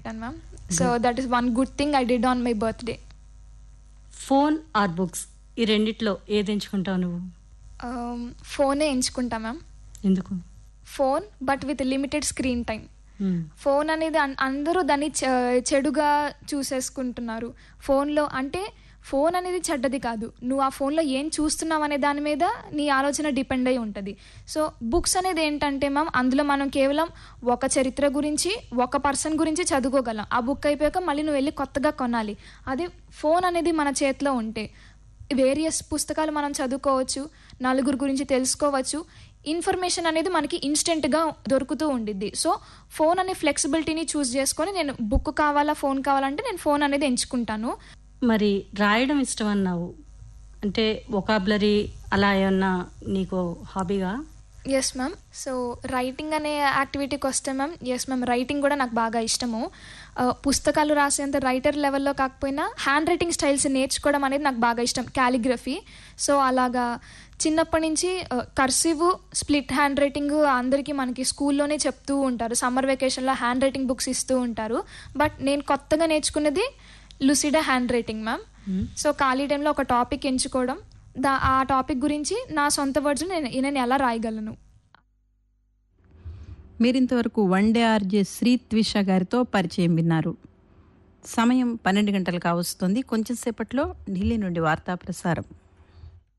పెట్టాను ma'am so that is one good thing I did on my birthday phone or books ఈ రెండిట్లో ఏది ఎంచుకుంటావు నువ్వు ఫోనే ఎంచుకుంటా మ్యామ్ ఎందుకు phone but with limited screen time hmm. Phone అనేది అన్- అందరూ దాన్ని చె- చెడుగా చూసేసుకుంటున్నారు ఫోన్లో అంటే ఫోన్ అనేది చెడ్డది కాదు నువ్వు ఆ ఫోన్లో ఏం చూస్తున్నావు అనే దాని మీద నీ ఆలోచన డిపెండ్ అయి ఉంటుంది సో బుక్స్ అనేది ఏంటంటే మ్యామ్ అందులో మనం కేవలం ఒక చరిత్ర గురించి ఒక పర్సన్ గురించి చదువుకోగలం ఆ బుక్ అయిపోయాక మళ్ళీ నువ్వు వెళ్ళి కొత్తగా కొనాలి అదే ఫోన్ అనేది మన చేతిలో ఉంటే వేరియస్ పుస్తకాలు మనం చదువుకోవచ్చు నలుగురు గురించి తెలుసుకోవచ్చు ఇన్ఫర్మేషన్ అనేది మనకి ఇన్స్టెంట్గా దొరుకుతూ ఉండిద్ది సో ఫోన్ అనే ఫ్లెక్సిబిలిటీని చూస్ చేసుకొని నేను బుక్ కావాలా ఫోన్ కావాలంటే నేను ఫోన్ అనేది ఎంచుకుంటాను మరి రాయడం ఇష్టం అన్నావు అంటే ఒకాబులరీ అలా ఏమన్నా నీకు హాబీగా ఎస్ మ్యామ్ సో రైటింగ్ అనే యాక్టివిటీకి వస్తే మ్యామ్ ఎస్ మ్యామ్ రైటింగ్ కూడా నాకు బాగా ఇష్టము ఆ, పుస్తకాలు రాసేంత రైటర్ లెవెల్లో కాకపోయినా హ్యాండ్ రైటింగ్ స్టైల్స్ నేర్చుకోవడం అనేది నాకు బాగా ఇష్టం క్యాలిగ్రఫీ సో అలాగా చిన్నప్పటి నుంచి కర్సివ్ స్ప్లిట్ హ్యాండ్ రైటింగ్ అందరికీ మనకి స్కూల్లోనే చెప్తూ ఉంటారు సమ్మర్ వెకేషన్లో హ్యాండ్ రైటింగ్ బుక్స్ ఇస్తూ ఉంటారు బట్ నేను కొత్తగా నేర్చుకున్నది Lucida handwriting ma'am so ఖాళీ టైంలో ఒక టాపిక్ ఎంచుకోవడం దా ఆ టాపిక్ గురించి నా సొంత వర్డ్స్ నేను నేను ఎలా రాయగలను మీరింతవరకు one day RJ Sri Twisha గారితో పరిచయం విన్నారు సమయం పన్నెండు గంటలు కావస్తుంది కొంచెం సేపట్లో ఢిల్లీ నుండి వార్తా ప్రసారం